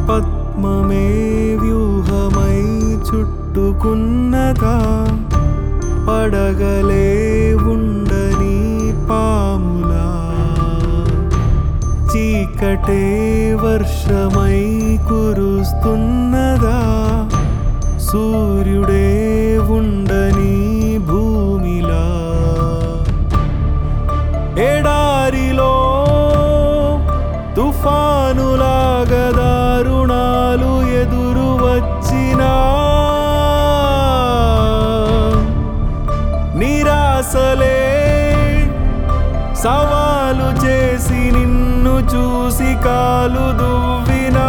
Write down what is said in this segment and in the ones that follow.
పద్మమే వ్యూహమై చుట్టుకున్నదా పడగలే ఉండని పాములా చీకటే వర్షమై కురుస్తున్నదా సూర్యుడే ఉండని భూమిలా ఎడారిలో తుఫానులాగా దారుణాలు ఎదురు వచ్చినా నిరాశలే సవాలు చేసి నిన్ను చూసి కాలు దువ్వినా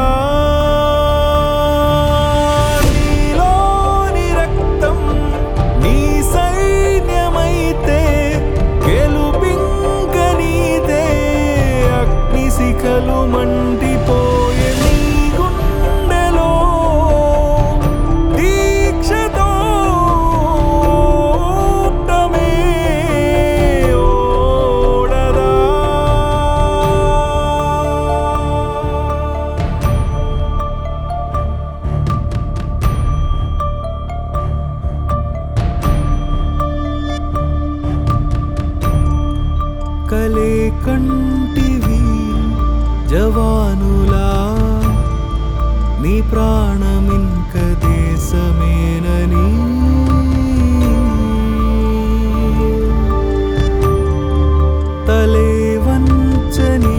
నీలోని రక్తం నీ సైన్యమైతే గెలుపింక నీదే అగ్ని శిఖలు మండిపోయే నీ గుండెలో దీక్షతో ఓటమే ఓడదా కలే కంటివి జవానులా నీ ప్రాణమింక దేశమేనని తలే వంచని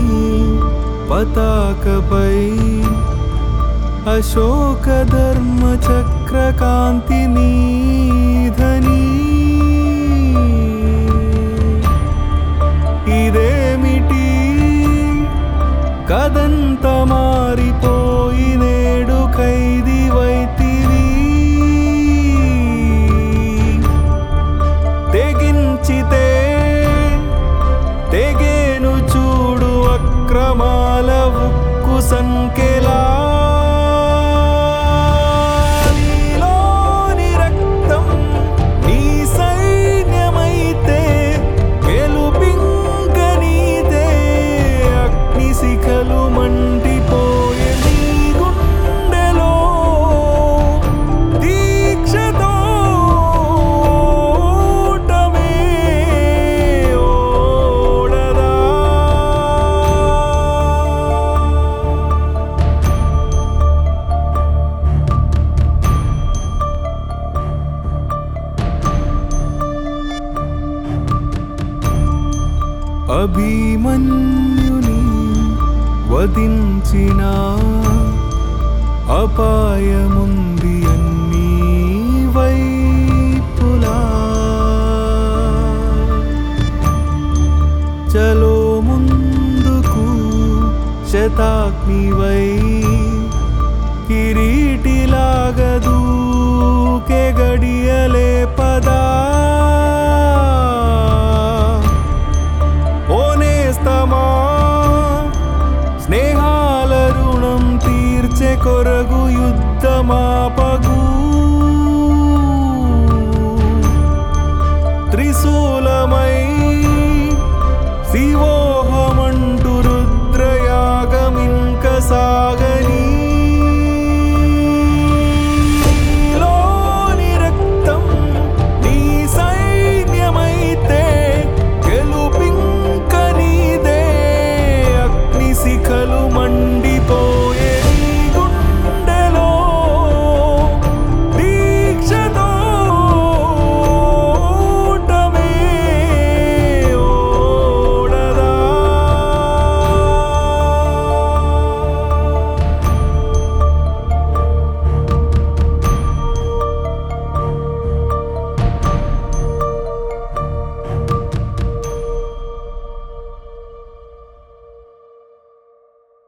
పతాకపై అశోక ధర్మ చక్రకాంతి నీధని ఇదేమిటి కదంత మారిపోయి నేడు ఖైదీ వైతివి తెగించితే తెగేను చూడు అక్రమాల ఉక్కు సంకెలా నీలోని రక్తం నీ సైన్యమైతే గెలుపింక నీదే అగ్ని శిఖలు మండిపోయే నీ గుండెలో దీక్షతో ఓటమే ఓడదా అభిమన్యుని వధించిన అపాయముంది అన్ని వైపులా చలో ముందుకు శతాగ్నివై కిరీటిలాగా దూకే గడియలే పదా ఓనేస్తమా స్నేహాల రుణం తీర్చే కొరగు యుద్ధమాప